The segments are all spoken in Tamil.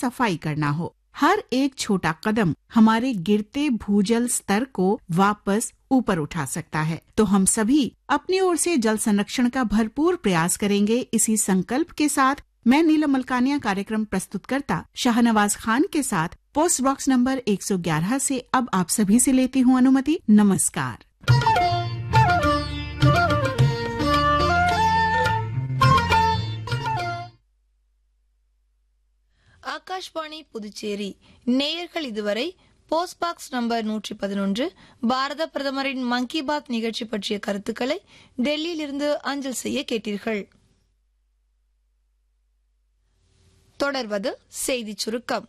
सफाई करना हो हर एक छोटा कदम हमारे गिरते भूजल स्तर को वापस ऊपर उठा सकता है तो हम सभी अपनी ओर से जल संरक्षण का भरपूर प्रयास करेंगे इसी संकल्प के साथ मैं नीलम मलकानिया कार्यक्रम प्रस्तुतकर्ता शाहनवाज खान के साथ पोस्ट बॉक्स नंबर 111 से अब आप सभी से लेती हूँ अनुमति नमस्कार ஆகாஷ்வாணி புதுச்சேரி நேயர்கள் இதுவரை போஸ்ட் பாக்ஸ் நம்பர் நூற்றி பதினொன்று பாரத பிரதமரின் மன் கி பாத் நிகழ்ச்சி பற்றிய கருத்துக்களை டெல்லியிலிருந்து அஞ்சல் செய்ய கேட்டீர்கள் தொடர்வது செய்திச் சுருக்கம்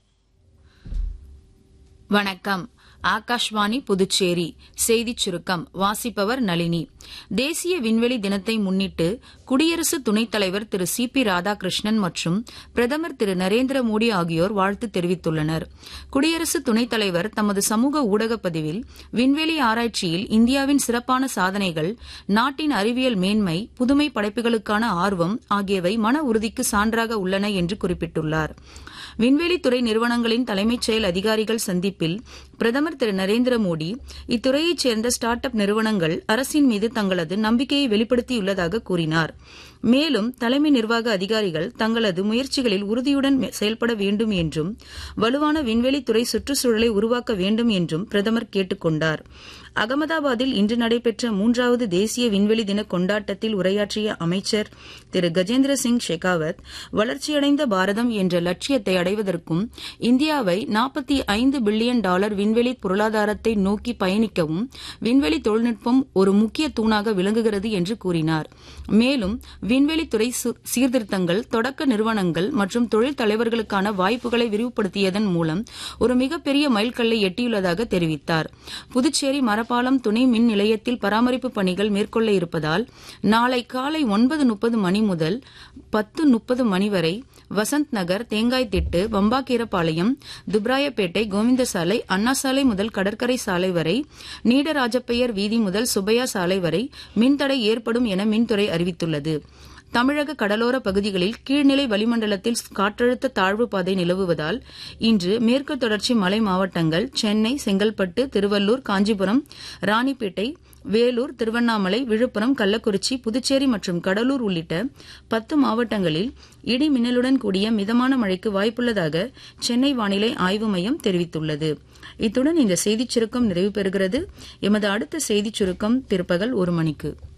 வணக்கம் ஆகாஷ்வாணி புதுச்சேரி செய்திச் சுருக்கம் வாசிப்பவர் நளினி தேசிய விண்வெளி தினத்தை முன்னிட்டு குடியரசு துணைத் தலைவர் திரு சி பி ராதாகிருஷ்ணன் மற்றும் பிரதமர் திரு நரேந்திர மோடி ஆகியோர் வாழ்த்து தெரிவித்துள்ளனர் குடியரசு துணைத் தலைவர் தமது சமூக ஊடகப் பதிவில் விண்வெளி ஆராய்ச்சியில் இந்தியாவின் சிறப்பான சாதனைகள் நாட்டின் அறிவியல் மேன்மை புதுமை படைப்புகளுக்கான ஆர்வம் ஆகியவை மன உறுதிக்கு சான்றாக உள்ளன என்று குறிப்பிட்டுள்ளார் விண்வெளித்துறை நிறுவனங்களின் தலைமைச் செயல் அதிகாரிகள் சந்திப்பில் பிரதமர் திரு நரேந்திர மோடி இத்துறையைச் சேர்ந்த ஸ்டார்ட் அப் நிறுவனங்கள் அரசின் மீது தங்களது நம்பிக்கையை வெளிப்படுத்தியுள்ளதாக கூறினார் மேலும் தலைமை நிர்வாக அதிகாரிகள் தங்களது முயற்சிகளில் உறுதியுடன் செயல்பட வேண்டும் என்றும் வலுவான விண்வெளித்துறை சுற்றுச்சூழலை உருவாக்க வேண்டும் என்றும் பிரதமர் கேட்டுக் கொண்டார் அகமதாபாத்தில் இன்று நடைபெற்ற மூன்றாவது தேசிய விண்வெளி தின கொண்டாட்டத்தில் உரையாற்றிய அமைச்சர் திரு கஜேந்திர சிங் ஷெகாவத் வளர்ச்சியடைந்த பாரதம் என்ற லட்சியத்தை அடைவதற்கும் இந்தியாவை நாற்பத்தி ஐந்து பில்லியன் டாலர் விண்வெளி பொருளாதாரத்தை நோக்கி பயணிக்கவும் விண்வெளி தொழில்நுட்பம் ஒரு முக்கிய தூணாக விளங்குகிறது என்று கூறினார் மேலும் விண்வெளித்துறை சீர்திருத்தங்கள் தொடக்க நிறுவனங்கள் மற்றும் தொழில் தலைவர்களுக்கான வாய்ப்புகளை விரிவுபடுத்தியதன் மூலம் ஒரு மிகப்பெரிய மைல்கல்லை எட்டியுள்ளதாக தெரிவித்தார் புதுச்சேரி மரப்பாலம் துணை மின் நிலையத்தில் பராமரிப்பு பணிகள் மேற்கொள்ள இருப்பதால் நாளை காலை ஒன்பது முப்பது மணி முதல் பத்து முப்பது மணி வரை வசந்த் நகர் தேங்காய் திட்டு வம்பாக்கீரப்பாளையம் துப்ராயப்பேட்டை கோவிந்த சாலை அண்ணா சாலை முதல் கடற்கரை சாலை வரை நீடராஜப்பையர் வீதி முதல் சுப்பையா சாலை வரை மின்தடை ஏற்படும் என மின்துறை அறிவித்துள்ளது தமிழக கடலோர பகுதிகளில் கீழ்நிலை வளிமண்டலத்தில் காற்றழுத்த தாழ்வு பாதை நிலவுவதால் இன்று மேற்கு தொடர்ச்சி மலை மாவட்டங்கள் சென்னை செங்கல்பட்டு திருவள்ளூர் காஞ்சிபுரம் ராணிப்பேட்டை வேலூர் திருவண்ணாமலை விழுப்புரம் கள்ளக்குறிச்சி புதுச்சேரி மற்றும் கடலூர் உள்ளிட்ட பத்து மாவட்டங்களில் இடி மின்னலுடன் கூடிய மிதமான மழைக்கு வாய்ப்புள்ளதாக சென்னை வானிலை ஆய்வு மையம் தெரிவித்துள்ளது இத்துடன் இந்த செய்திச் சுருக்கம் நிறைவு பெறுகிறது எமது அடுத்த செய்திச் சுருக்கம் பிற்பகல் ஒரு மணிக்கு